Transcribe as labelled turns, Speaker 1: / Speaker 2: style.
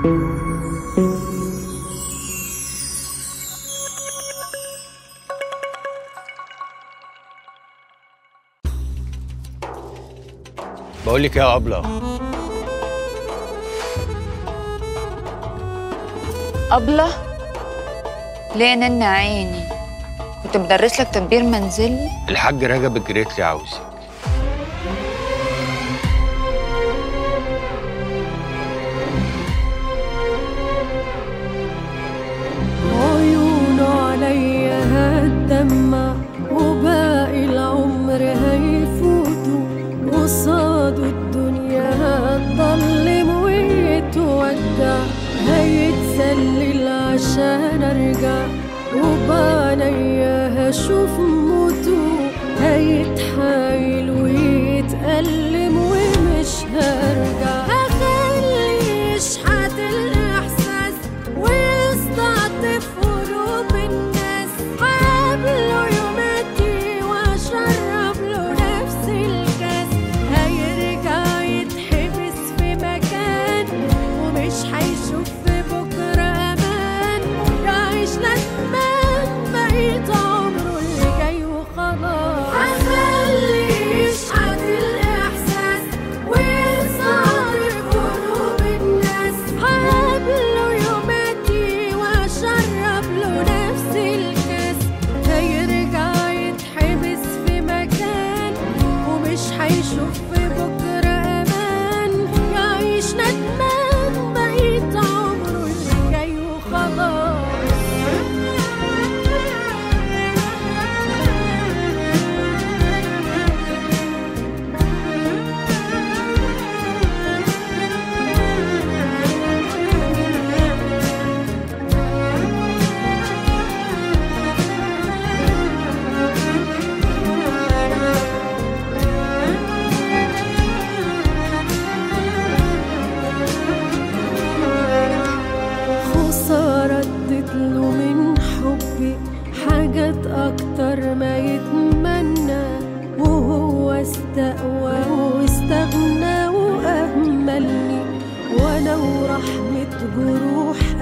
Speaker 1: بقول لك يا أبلة
Speaker 2: أبلة ليه نن عيني كنت بدرس لك تدبير منزلي
Speaker 1: الحاج رجب الجريتلي عاوزك
Speaker 3: عيونه عليا هتدمع وباقي العمر هيفوتوا قصاده الدنيا هتضلم ويتودع هيتسلل عشان ارجع وبعنيا هشوف موته هيتحايل ويتألم ومش هرجع هخليه يشحت الإحساس ويستعطف قلوب الناس هقابله يوماتي واشرب له نفس الكاس هيرجع يتحبس في مكان ومش هيشوف في بكرة أمان يعيش ندمان بقيت عمره اللي جاي وخلاص هخليه يشحت الإحساس ويصادر قلوب الناس هقابله يوماتي وأشرب له نفس الكاس هيرجع يتحبس في مكان ومش هيشوف في بكرة أمان يعيش ندمان بقيت عمره اللي جاي وخلاص خسارة اديت له من حبي حاجات أكتر ما يتمنى وهو استقوى واستغنى وأهملني وأنا ورحمة جروح